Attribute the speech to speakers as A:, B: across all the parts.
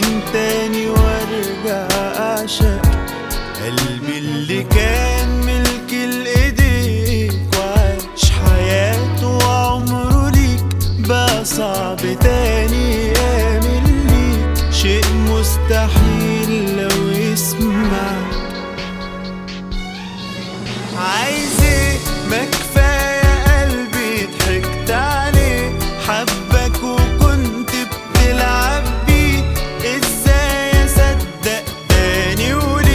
A: من تاني وارجع اعشق قلبي اللي كان ملك الايديك وعاش حياته وعمره ليك بقى صعب تاني يامل ليك شيء مستحيل لو يسمع عايز ايه ما كفايه قلبي ضحكت عليه حبك وكنت بتلعب بيه ازاي اصدق تاني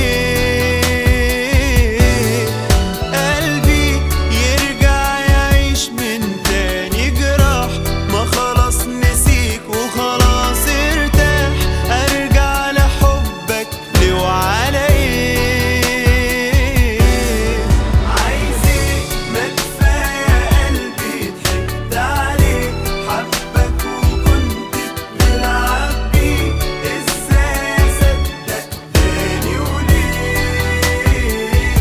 A: وليه قلبي يرجع يعيش من تاني جراح ما خلاص نسيك وخلاص ارتاح ارجع لحبك ليه وعلى ايه عايز ايه ما كفايه قلبي ضحكت عليه حبك وكنت بتلعب بيه ازاي اصدق تاني وليه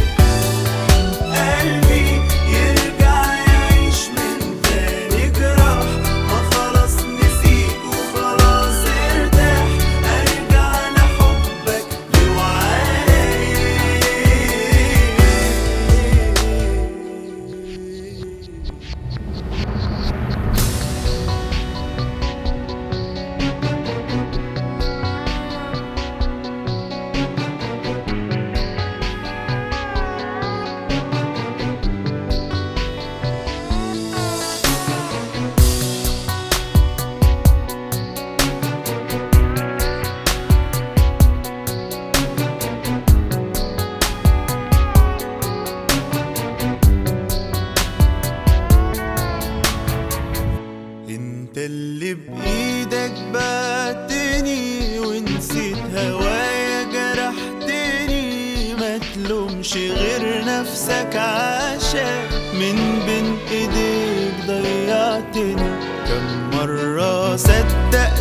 A: قلبي يرجع يعيش من تاني جراح ما خلاص نسيك وخلاص ارتاح ارجع لحبك ليه وعلى انت اللي بايدك بعتني ونسيت هوايا جرحتني ما تلومش غير نفسك عشان من بين ايديك ضيعتني كم مرة صدق